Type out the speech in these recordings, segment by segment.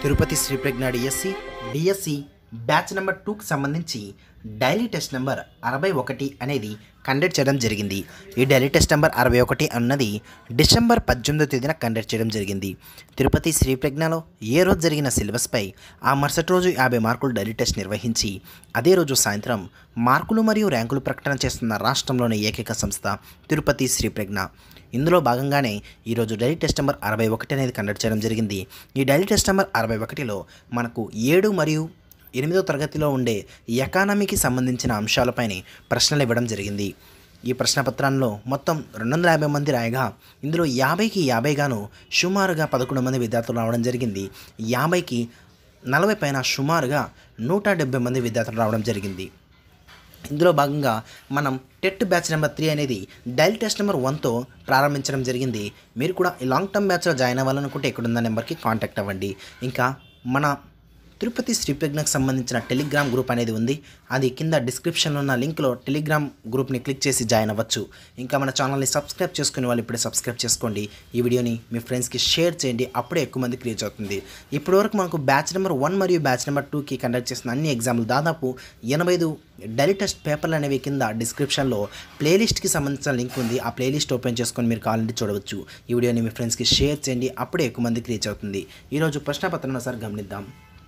Tirupati Sri Pragna DSC DSC batch number టూకి సంబంధించి daily test number అరవై ఒకటి అనేది కండక్ట్ చేయడం జరిగింది ఈ డైలీ టెస్ట్ నెంబర్ అరవై ఒకటి అన్నది డిసెంబర్ పద్దెనిమిదో తేదీన కండక్ట్ చేయడం జరిగింది తిరుపతి శ్రీ ప్రజ్ఞలో ఏ రోజు జరిగిన సిలబస్పై ఆ మరుసటి రోజు యాభై మార్కులు డైలీ టెస్ట్ నిర్వహించి అదే రోజు సాయంత్రం మార్కులు మరియు ర్యాంకులు ప్రకటన చేస్తున్న రాష్ట్రంలోని ఏకైక సంస్థ తిరుపతి శ్రీ ప్రజ్ఞ ఇందులో భాగంగానే ఈరోజు డైలీ టెస్ట్ నెంబర్ అరవై ఒకటి అనేది కండక్ట్ చేయడం జరిగింది ఈ డైలీ టెస్ట్ నెంబర్ అరవై ఒకటిలో మనకు ఏడు మరియు ఎనిమిదో తరగతిలో ఉండే ఎకానమీకి సంబంధించిన అంశాలపైన ప్రశ్నలు ఇవ్వడం జరిగింది ఈ ప్రశ్నపత్రంలో మొత్తం రెండు వందల యాభై మంది రాయగా ఇందులో యాభైకి యాభైగాను సుమారుగా పదకొండు మంది విద్యార్థులు రావడం జరిగింది యాభైకి నలభై పైన సుమారుగా నూట డెబ్బై మంది విద్యార్థులు రావడం జరిగింది ఇందులో భాగంగా మనం టెట్ బ్యాచ్ నెంబర్ త్రీ అనేది డైల్ టెస్ట్ నెంబర్ వన్తో ప్రారంభించడం జరిగింది మీరు కూడా ఈ లాంగ్ టర్మ్ బ్యాచ్లో జాయిన్ అవ్వాలనుకుంటే ఇక్కడున్న నెంబర్కి కాంటాక్ట్ అవ్వండి ఇంకా మన తిరుపతి శ్రీ ప్రజ్ఞకు సంబంధించిన టెలిగ్రామ్ గ్రూప్ అనేది ఉంది అది కింద డిస్క్రిప్షన్లో ఉన్న లింక్లో టెలిగ్రామ్ గ్రూప్ని క్లిక్ చేసి జాయిన్ అవ్వచ్చు ఇంకా మన ఛానల్ని సబ్స్క్రైబ్ చేసుకునే వాళ్ళు ఇప్పుడే సబ్స్క్రైబ్ చేసుకోండి ఈ వీడియోని మీ ఫ్రెండ్స్కి షేర్ చేయండి అప్పుడే ఎక్కువ మందికి రీచ్ అవుతుంది ఇప్పటివరకు మనకు బ్యాచ్ నెంబర్ వన్ మరియు బ్యాచ్ నెంబర్ టూకి కండక్ట్ చేసిన అన్ని ఎగ్జామ్లు దాదాపు ఎనభై ఐదు డైలీ టెస్ట్ పేపర్లు అనేవి కింద డిస్క్రిప్షన్లో ప్లేలిస్ట్కి సంబంధించిన లింక్ ఉంది ఆ ప్లేలిస్ట్ ఓపెన్ చేసుకొని మీరు కావాలంటే చూడవచ్చు ఈ వీడియోని మీ ఫ్రెండ్స్కి షేర్ చేయండి అప్పుడే ఎక్కువ మందికి రీచ్ అవుతుంది ఈరోజు ప్రశ్నపత్రం ఒకసారి గమనిద్దాం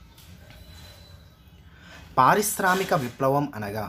పారిశ్రామిక విప్లవం అనగా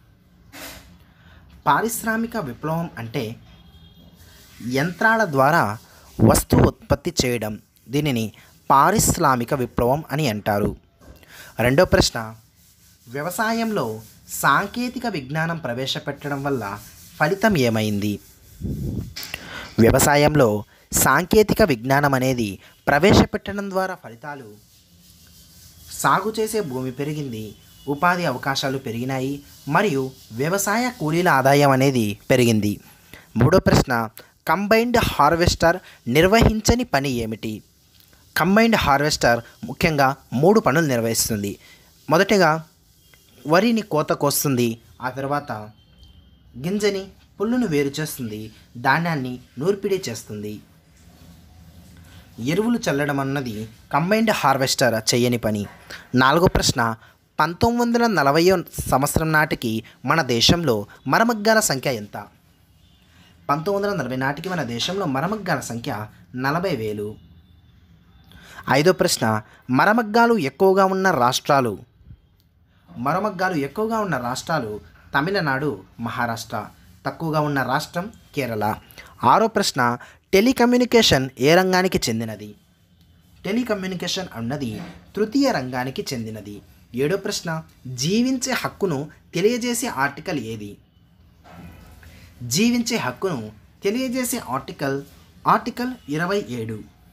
పారిశ్రామిక విప్లవం అంటే యంత్రాల ద్వారా వస్తువు ఉత్పత్తి చేయడం దీనిని పారిశ్రామిక విప్లవం అని అంటారు రెండో ప్రశ్న వ్యవసాయంలో సాంకేతిక విజ్ఞానం ప్రవేశపెట్టడం వల్ల ఫలితం ఏమైంది వ్యవసాయంలో సాంకేతిక విజ్ఞానం అనేది ప్రవేశపెట్టడం ద్వారా ఫలితాలు సాగు చేసే భూమి పెరిగింది ఉపాధి అవకాశాలు పెరిగినాయి మరియు వ్యవసాయ కూలీల ఆదాయం అనేది పెరిగింది మూడో ప్రశ్న కంబైన్డ్ హార్వెస్టర్ నిర్వహించని పని ఏమిటి కంబైన్డ్ హార్వెస్టర్ ముఖ్యంగా మూడు పనులు నిర్వహిస్తుంది మొదటిగా వరిని కోత కోస్తుంది ఆ తర్వాత గింజని పుల్లును వేరు చేస్తుంది ధాన్యాన్ని నూర్పిడి చేస్తుంది ఎరువులు చల్లడం అన్నది కంబైన్డ్ హార్వెస్టర్ చేయని పని నాలుగో ప్రశ్న పంతొమ్మిది వందల నలభై సంవత్సరం నాటికి మన దేశంలో మరమగ్గాల సంఖ్య ఎంత పంతొమ్మిది వందల నలభై నాటికి మన దేశంలో మరమగ్గాల సంఖ్య నలభై వేలు ఐదో ప్రశ్న మరమగ్గాలు ఎక్కువగా ఉన్న రాష్ట్రాలు మరమగ్గాలు ఎక్కువగా ఉన్న రాష్ట్రాలు తమిళనాడు మహారాష్ట్ర తక్కువగా ఉన్న రాష్ట్రం కేరళ ఆరో ప్రశ్న టెలికమ్యూనికేషన్ ఏ రంగానికి చెందినది టెలికమ్యూనికేషన్ అన్నది తృతీయ రంగానికి చెందినది ఏడో ప్రశ్న జీవించే హక్కును తెలియజేసే ఆర్టికల్ ఏది జీవించే హక్కును తెలియజేసే ఆర్టికల్ ఆర్టికల్ ఇరవై ఏడు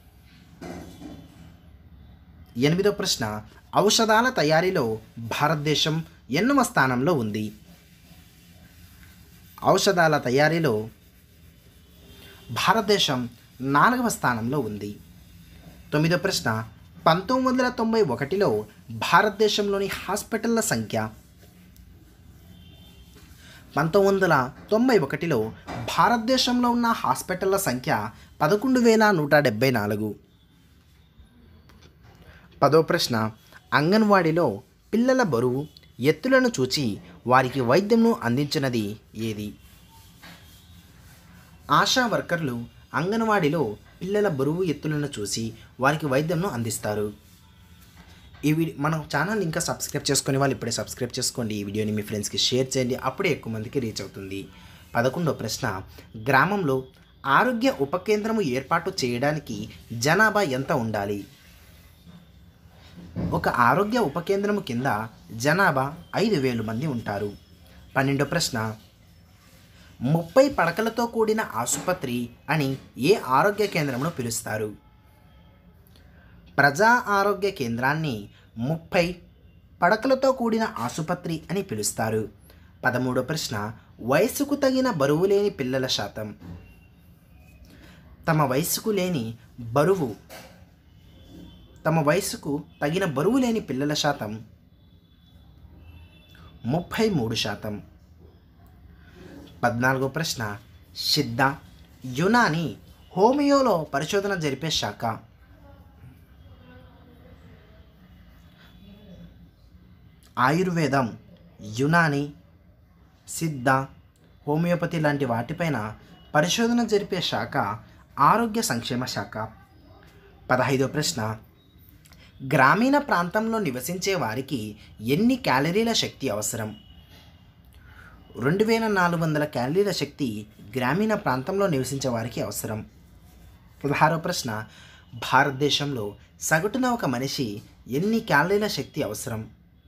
ఎనిమిదో ప్రశ్న ఔషధాల తయారీలో భారతదేశం ఎన్నవ స్థానంలో ఉంది ఔషధాల తయారీలో భారతదేశం నాలుగవ స్థానంలో ఉంది తొమ్మిదో ప్రశ్న పంతొమ్మిది వందల తొంభై ఒకటిలో భారతదేశంలోని హాస్పిటళ్ల సంఖ్య పంతొమ్మిది వందల తొంభై ఒకటిలో భారతదేశంలో ఉన్న హాస్పిటళ్ల సంఖ్య పదకొండు వేల నూట డెబ్బై నాలుగు పదో ప్రశ్న అంగన్వాడీలో పిల్లల బరువు ఎత్తులను చూచి వారికి వైద్యంను అందించినది ఏది ఆశా వర్కర్లు అంగన్వాడీలో పిల్లల బరువు ఎత్తులను చూసి వారికి వైద్యంను అందిస్తారు ఈ వీడియో మన ఛానల్ ఇంకా సబ్స్క్రైబ్ చేసుకునే వాళ్ళు ఇప్పుడే సబ్స్క్రైబ్ చేసుకోండి ఈ వీడియోని మీ ఫ్రెండ్స్కి షేర్ చేయండి అప్పుడే ఎక్కువ మందికి రీచ్ అవుతుంది పదకొండో ప్రశ్న గ్రామంలో ఆరోగ్య ఉప కేంద్రము ఏర్పాటు చేయడానికి జనాభా ఎంత ఉండాలి ఒక ఆరోగ్య ఉప కేంద్రము కింద జనాభా ఐదు వేలు మంది ఉంటారు పన్నెండో ప్రశ్న ముప్పై పడకలతో కూడిన ఆసుపత్రి అని ఏ ఆరోగ్య కేంద్రమును పిలుస్తారు ప్రజా ఆరోగ్య కేంద్రాన్ని ముప్పై పడకలతో కూడిన ఆసుపత్రి అని పిలుస్తారు పదమూడో ప్రశ్న వయసుకు తగిన బరువు లేని పిల్లల శాతం తమ వయసుకు లేని బరువు తమ వయసుకు తగిన బరువు లేని పిల్లల శాతం ముప్పై మూడు శాతం పద్నాలుగో ప్రశ్న సిద్ధ యునాని హోమియోలో పరిశోధన జరిపే శాఖ ఆయుర్వేదం యునాని సిద్ధ హోమియోపతి లాంటి వాటిపైన పరిశోధన జరిపే శాఖ ఆరోగ్య సంక్షేమ శాఖ పదహైదో ప్రశ్న గ్రామీణ ప్రాంతంలో నివసించే వారికి ఎన్ని క్యాలరీల శక్తి అవసరం రెండు వేల నాలుగు వందల క్యాలరీల శక్తి గ్రామీణ ప్రాంతంలో నివసించే వారికి అవసరం పదహారో ప్రశ్న భారతదేశంలో సగటున ఒక మనిషి ఎన్ని క్యాలరీల శక్తి అవసరం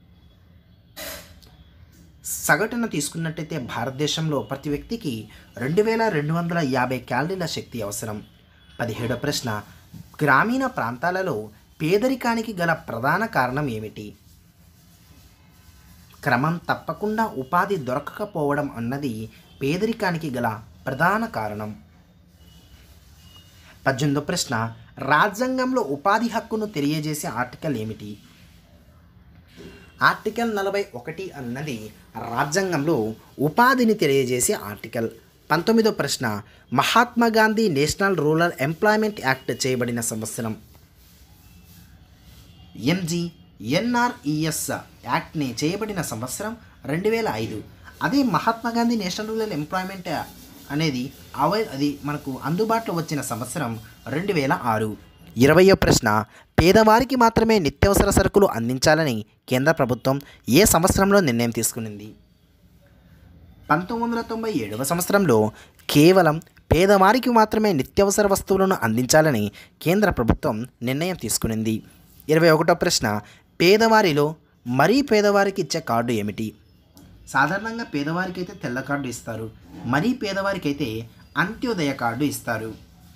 సగటున తీసుకున్నట్టయితే భారతదేశంలో ప్రతి వ్యక్తికి రెండు వేల రెండు వందల యాభై క్యాలరీల శక్తి అవసరం పదిహేడో ప్రశ్న గ్రామీణ ప్రాంతాలలో పేదరికానికి గల ప్రధాన కారణం ఏమిటి క్రమం తప్పకుండా ఉపాధి దొరకకపోవడం అన్నది పేదరికానికి గల ప్రధాన కారణం పద్దెనిమిదో ప్రశ్న రాజ్యాంగంలో ఉపాధి హక్కును తెలియజేసే ఆర్టికల్ ఏమిటి ఆర్టికల్ నలభై ఒకటి అన్నది రాజ్యాంగంలో ఉపాధిని తెలియజేసే ఆర్టికల్ పంతొమ్మిదో ప్రశ్న Mahatma Gandhi national rural employment act చేయబడిన సంవత్సరం ఎంజీ ఎన్ఆర్ఈఎస్ యాక్ట్ని చేయబడిన సంవత్సరం రెండు వేల ఐదు అదే Mahatma Gandhi national rural employment అనేది అవై అది మనకు అందుబాటులో వచ్చిన సంవత్సరం రెండు వేల ఆరు ఇరవయో ప్రశ్న పేదవారికి మాత్రమే నిత్యావసర సరుకులు అందించాలని కేంద్ర ప్రభుత్వం ఏ సంవత్సరంలో నిర్ణయం తీసుకునింది పంతొమ్మిది వందల తొంభై ఏడవ సంవత్సరంలో కేవలం పేదవారికి మాత్రమే నిత్యావసర వస్తువులను అందించాలని కేంద్ర ప్రభుత్వం నిర్ణయం తీసుకునింది ఇరవై ఒకటో ప్రశ్న పేదవారిలో మరీ పేదవారికి ఇచ్చే కార్డు ఏమిటి సాధారణంగా పేదవారికి అయితే తెల్ల కార్డు ఇస్తారు మరీ పేదవారికి అయితే అంత్యోదయ కార్డు ఇస్తారు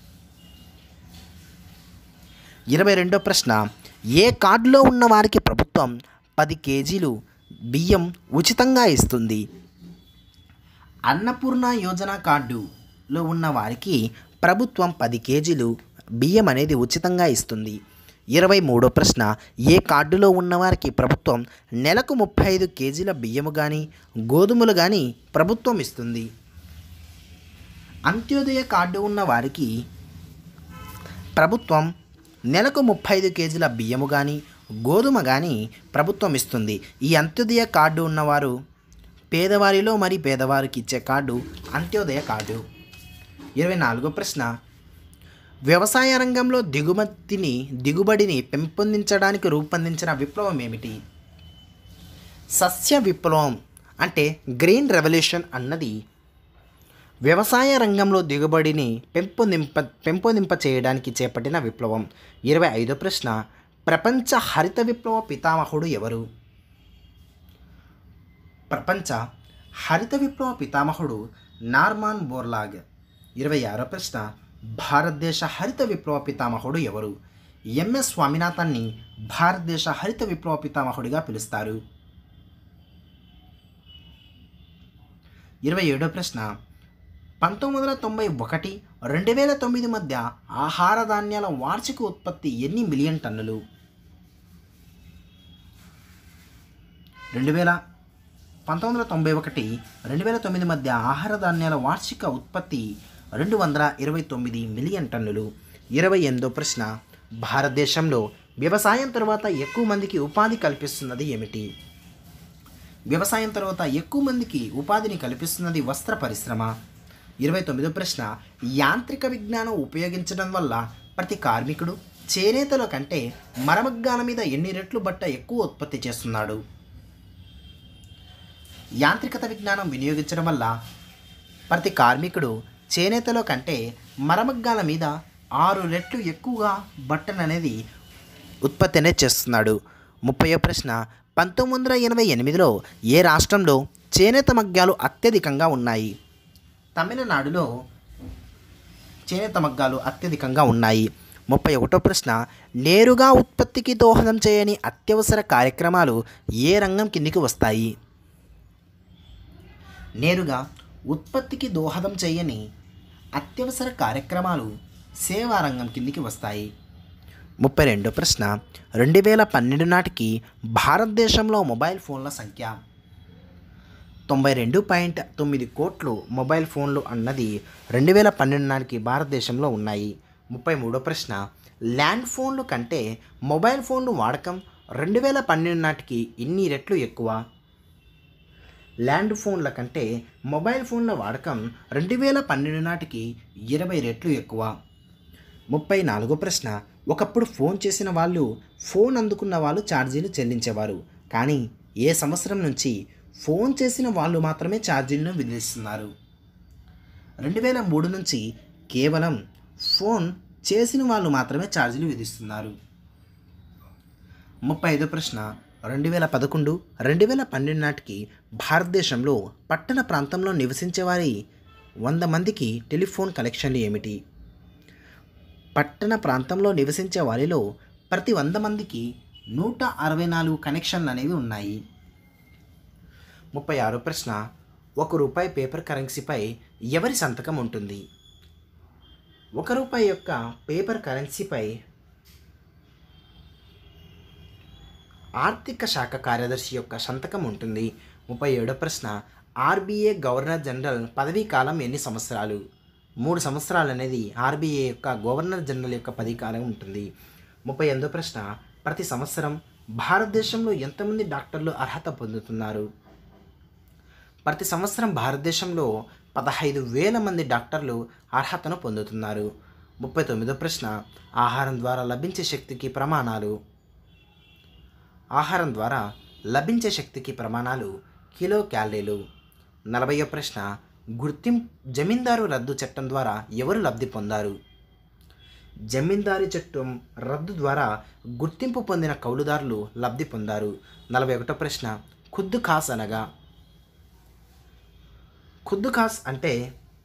ఇరవై రెండో ప్రశ్న ఏ కార్డులో ఉన్న వారికి ప్రభుత్వం పది కేజీలు బియ్యం ఉచితంగా ఇస్తుంది అన్నపూర్ణ యోజన కార్డులో ఉన్న వారికి ప్రభుత్వం పది కేజీలు బియ్యం అనేది ఉచితంగా ఇస్తుంది ఇరవై మూడో ప్రశ్న ఏ కార్డులో ఉన్నవారికి ప్రభుత్వం నెలకు ముప్పై ఐదు కేజీల బియ్యము కానీ గోధుమలు కానీ ప్రభుత్వం ఇస్తుంది అంత్యోదయ కార్డు ఉన్న వారికి ప్రభుత్వం నెలకు ముప్పై ఐదు కేజీల బియ్యము కానీ గోధుమ కానీ ప్రభుత్వం ఇస్తుంది ఈ అంత్యోదయ కార్డు ఉన్నవారు పేదవారిలో మరి పేదవారికి ఇచ్చే కార్డు అంత్యోదయ కార్డు ఇరవై నాలుగో ప్రశ్న వ్యవసాయ రంగంలో దిగుమతిని దిగుబడిని పెంపొందించడానికి రూపొందించిన విప్లవం ఏమిటి సస్య విప్లవం అంటే గ్రీన్ రెవల్యూషన్ అన్నది వ్యవసాయ రంగంలో దిగుబడిని పెంపొందింప పెంపొందింప చేయడానికి చేపట్టిన విప్లవం ఇరవై ఐదో ప్రశ్న ప్రపంచ హరిత విప్లవ పితామహుడు ఎవరు ప్రపంచ హరిత విప్లవ పితామహుడు నార్మాన్ బోర్లాగ్ ఇరవై ఆరో ప్రశ్న భారతదేశ హరిత విప్లవ పితామహుడు ఎవరు ఎంఎస్ స్వామినాథన్ని భారతదేశ హరిత విప్లవ పితామహుడిగా పిలుస్తారు ఇరవై ఏడో ప్రశ్న పంతొమ్మిది వందల తొంభై ఒకటి రెండు వేల తొమ్మిది మధ్య ఆహార ధాన్యాల వార్షిక ఉత్పత్తి ఎన్ని మిలియన్ టన్నులు రెండు వేల పంతొమ్మిది వందల తొంభై ఒకటి రెండు వేల తొమ్మిది మధ్య ఆహార ధాన్యాల వార్షిక ఉత్పత్తి రెండు వందల ఇరవై తొమ్మిది మిలియన్ టన్నులు ఇరవై ఎనిమిదో ప్రశ్న భారతదేశంలో వ్యవసాయం తర్వాత ఎక్కువ మందికి ఉపాధి కల్పిస్తున్నది ఏమిటి వ్యవసాయం తర్వాత ఎక్కువ మందికి ఉపాధిని కల్పిస్తున్నది వస్త్ర పరిశ్రమ ఇరవై తొమ్మిదో ప్రశ్న యాంత్రిక విజ్ఞానం ఉపయోగించడం వల్ల ప్రతి కార్మికుడు చేనేతల కంటే మరమగ్గాల మీద ఎన్ని రెట్లు బట్ట ఎక్కువ ఉత్పత్తి చేస్తున్నాడు యాంత్రికత విజ్ఞానం వినియోగించడం వల్ల ప్రతి కార్మికుడు చేనేతలో కంటే మరమగ్గాల మీద ఆరు రెట్లు ఎక్కువగా బట్టను అనేది ఉత్పత్తి అనేది చేస్తున్నాడు ముప్పయో ప్రశ్న పంతొమ్మిది వందల ఎనభై ఎనిమిదిలో ఏ రాష్ట్రంలో చేనేత మగ్గాలు అత్యధికంగా ఉన్నాయి తమిళనాడులో చేనేత మగ్గాలు అత్యధికంగా ఉన్నాయి ముప్పై ఒకటో ప్రశ్న నేరుగా ఉత్పత్తికి దోహదం చేయని అత్యవసర కార్యక్రమాలు ఏ రంగం కిందికి వస్తాయి నేరుగా ఉత్పత్తికి దోహదం చేయని అత్యవసర కార్యక్రమాలు సేవా రంగం కిందికి వస్తాయి ముప్పై రెండో ప్రశ్న రెండు వేల పన్నెండు నాటికి భారతదేశంలో మొబైల్ ఫోన్ల సంఖ్య తొంభై రెండు పాయింట్ తొమ్మిది కోట్లు మొబైల్ ఫోన్లు అన్నది రెండు వేల పన్నెండు నాటికి భారతదేశంలో ఉన్నాయి ముప్పై మూడో ప్రశ్న ల్యాండ్ ఫోన్లు కంటే మొబైల్ ఫోన్లు వాడకం రెండు వేల పన్నెండు నాటికి ఎన్ని రెట్లు ఎక్కువ ల్యాండ్ ఫోన్ల కంటే మొబైల్ ఫోన్ల వాడకం రెండు వేల పన్నెండు నాటికి ఇరవై రెట్లు ఎక్కువ ముప్పై నాలుగో ప్రశ్న ఒకప్పుడు ఫోన్ చేసిన వాళ్ళు ఫోన్ అందుకున్న వాళ్ళు ఛార్జీలు చెల్లించేవారు కానీ ఏ సంవత్సరం నుంచి ఫోన్ చేసిన వాళ్ళు మాత్రమే ఛార్జీలను విధిస్తున్నారు రెండు వేల మూడు నుంచి కేవలం ఫోన్ చేసిన వాళ్ళు మాత్రమే ఛార్జీలు విధిస్తున్నారు ముప్పై ఐదో ప్రశ్న రెండు వేల పదకొండు రెండు వేల పన్నెండు నాటికి భారతదేశంలో పట్టణ ప్రాంతంలో నివసించే వారి వంద మందికి టెలిఫోన్ కనెక్షన్లు ఏమిటి పట్టణ ప్రాంతంలో నివసించే వారిలో ప్రతి వంద మందికి నూట అరవై నాలుగు కనెక్షన్లు అనేవి ఉన్నాయి ముప్పై ఆరో ప్రశ్న ఒక రూపాయి పేపర్ కరెన్సీపై ఎవరి సంతకం ఉంటుంది ఒక రూపాయి యొక్క పేపర్ కరెన్సీపై ఆర్థిక శాఖ కార్యదర్శి యొక్క సంతకం ఉంటుంది ముప్పై ఏడో ప్రశ్న ఆర్బీఐ గవర్నర్ జనరల్ పదవీ కాలం ఎన్ని సంవత్సరాలు మూడు సంవత్సరాలు అనేది ఆర్బీఐ యొక్క గవర్నర్ జనరల్ యొక్క పదవీ కాలం ఉంటుంది ముప్పై ఎనిమిదో ప్రశ్న ప్రతి సంవత్సరం భారతదేశంలో ఎంతమంది డాక్టర్లు అర్హత పొందుతున్నారు ప్రతి సంవత్సరం భారతదేశంలో పదహైదు వేల మంది డాక్టర్లు అర్హతను పొందుతున్నారు ముప్పై తొమ్మిదో ప్రశ్న ఆహారం ద్వారా లభించే శక్తికి ప్రమాణాలు ఆహారం ద్వారా లభించే శక్తికి ప్రమాణాలు కిలో క్యాలరీలు నలభయో ప్రశ్న గుర్తిం జమీందారు రద్దు చట్టం ద్వారా ఎవరు లబ్ధి పొందారు జమీందారీ చట్టం రద్దు ద్వారా గుర్తింపు పొందిన కౌలుదారులు లబ్ధి పొందారు నలభై ఒకటో ప్రశ్న ఖుద్దు ఖాస్ అనగా ఖుద్దు ఖాస్ అంటే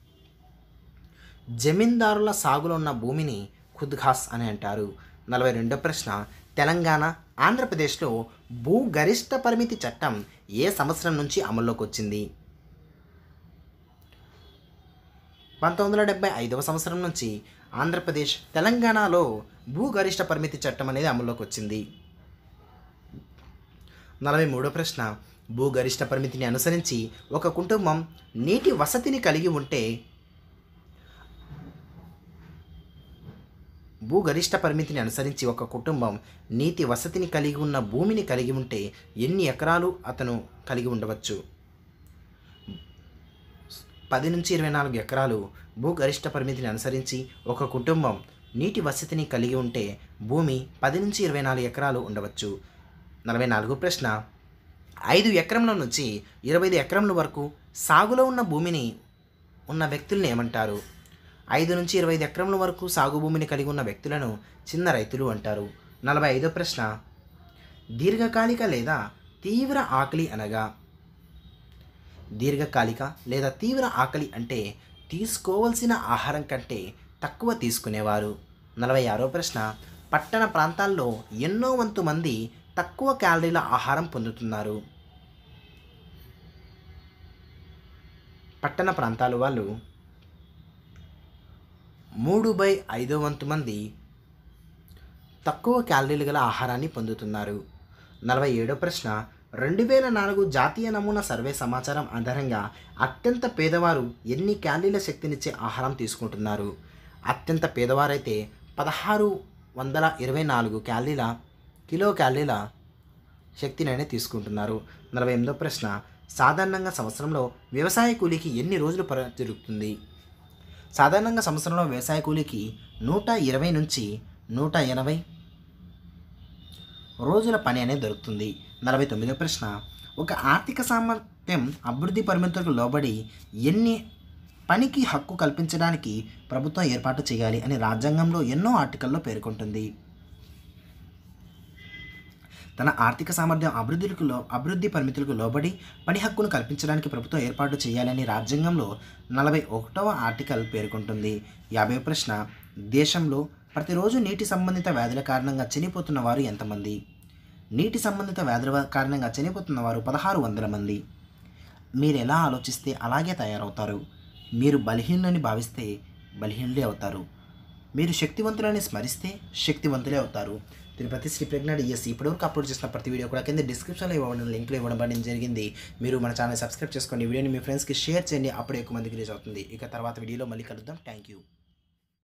జమీందారుల సాగులో ఉన్న భూమిని ఖుద్ ఖాస్ అని అంటారు నలభై రెండో ప్రశ్న తెలంగాణ ఆంధ్రప్రదేశ్లో భూ గరిష్ట పరిమితి చట్టం ఏ సంవత్సరం నుంచి అమల్లోకి వచ్చింది పంతొమ్మిది వందల డెబ్బై ఐదవ సంవత్సరం నుంచి ఆంధ్రప్రదేశ్ తెలంగాణలో భూ గరిష్ట పరిమితి చట్టం అనేది అమల్లోకి వచ్చింది నలభై మూడో ప్రశ్న భూ గరిష్ట పరిమితిని అనుసరించి ఒక కుటుంబం నీటి వసతిని కలిగి ఉంటే భూగరిష్ట పరిమితిని అనుసరించి ఒక కుటుంబం నీటి వసతిని కలిగి ఉన్న భూమిని కలిగి ఉంటే ఎన్ని ఎకరాలు అతను కలిగి ఉండవచ్చు పది నుంచి ఇరవై నాలుగు ఎకరాలు భూగరిష్ట పరిమితిని అనుసరించి ఒక కుటుంబం నీటి వసతిని కలిగి ఉంటే భూమి పది నుంచి ఇరవై నాలుగు ఎకరాలు ఉండవచ్చు నలభై నాలుగు ప్రశ్న ఐదు ఎకరంల నుంచి ఇరవై ఐదు ఎకరంల వరకు సాగులో ఉన్న భూమిని ఉన్న వ్యక్తుల్ని ఏమంటారు ఐదు నుంచి ఇరవై ఐదు ఎకరముల వరకు సాగు భూమిని కలిగి ఉన్న వ్యక్తులను చిన్న రైతులు అంటారు నలభై ఐదో ప్రశ్న దీర్ఘకాలిక లేదా తీవ్ర ఆకలి అనగా దీర్ఘకాలిక లేదా తీవ్ర ఆకలి అంటే తీసుకోవలసిన ఆహారం కంటే తక్కువ తీసుకునేవారు నలభై ఆరో ప్రశ్న పట్టణ ప్రాంతాల్లో ఎన్నో వంతు మంది తక్కువ క్యాలరీల ఆహారం పొందుతున్నారు పట్టణ ప్రాంతాల వాళ్ళు మూడు బై ఐదో వంతు మంది తక్కువ క్యాలరీలు గల ఆహారాన్ని పొందుతున్నారు నలభై ఏడో ప్రశ్న రెండు వేల నాలుగు జాతీయ నమూనా సర్వే సమాచారం ఆధారంగా అత్యంత పేదవారు ఎన్ని క్యాలరీల శక్తినిచ్చే ఆహారం తీసుకుంటున్నారు అత్యంత పేదవారైతే పదహారు వందల ఇరవై నాలుగు క్యాలరీల కిలో క్యాలరీల శక్తినైనా తీసుకుంటున్నారు నలభై ఎనిమిదో ప్రశ్న సాధారణంగా సంవత్సరంలో వ్యవసాయ కూలీకి ఎన్ని రోజులు పర జరుగుతుంది సాధారణంగా సంవత్సరంలో వ్యవసాయ కూలీకి నూట ఇరవై నుంచి నూట ఎనభై రోజుల పని అనేది దొరుకుతుంది నలభై తొమ్మిదో ప్రశ్న ఒక ఆర్థిక సామర్థ్యం అభివృద్ధి పరిమితులకు లోబడి ఎన్ని పనికి హక్కు కల్పించడానికి ప్రభుత్వం ఏర్పాటు చేయాలి అని రాజ్యాంగంలో ఎన్నో ఆర్టికల్లో పేర్కొంటుంది తన ఆర్థిక సామర్థ్యం అభివృద్ధికి లో అభివృద్ధి పరిమితులకు లోబడి పని హక్కును కల్పించడానికి ప్రభుత్వం ఏర్పాటు చేయాలని రాజ్యాంగంలో నలభై ఒకటవ ఆర్టికల్ పేర్కొంటుంది యాభై ప్రశ్న దేశంలో ప్రతిరోజు నీటి సంబంధిత వ్యాధుల కారణంగా చనిపోతున్న వారు ఎంతమంది నీటి సంబంధిత వ్యాధుల వ- కారణంగా చనిపోతున్న వారు పదహారు వందల మంది మీరు ఎలా ఆలోచిస్తే అలాగే తయారవుతారు మీరు బలహీనులని భావిస్తే బలహీనులే అవుతారు మీరు శక్తివంతులని స్మరిస్తే శక్తివంతులే అవుతారు తిరుపతి శ్రీ ప్రజ్ఞ డిఎస్ ఇప్పటివరకు అప్లోడ్ చేసిన ప్రతి వీడియో కూడా కింద డిస్క్రిప్షన్లో ఇవ్వడం లింక్లో ఇవ్వడం అనేది జరిగింది మీరు మన ఛానల్ సబ్స్క్రైబ్ చేసుకోండి ఈ వీడియోని మీ ఫ్రెండ్స్కి షేర్ చేయండి అప్పుడే ఎక్కువ మందికి రీచ్ అవుతుంది ఇక తర్వాత వీడియోలో మళ్ళీ కలుద్దాం థ్యాంక్ యూ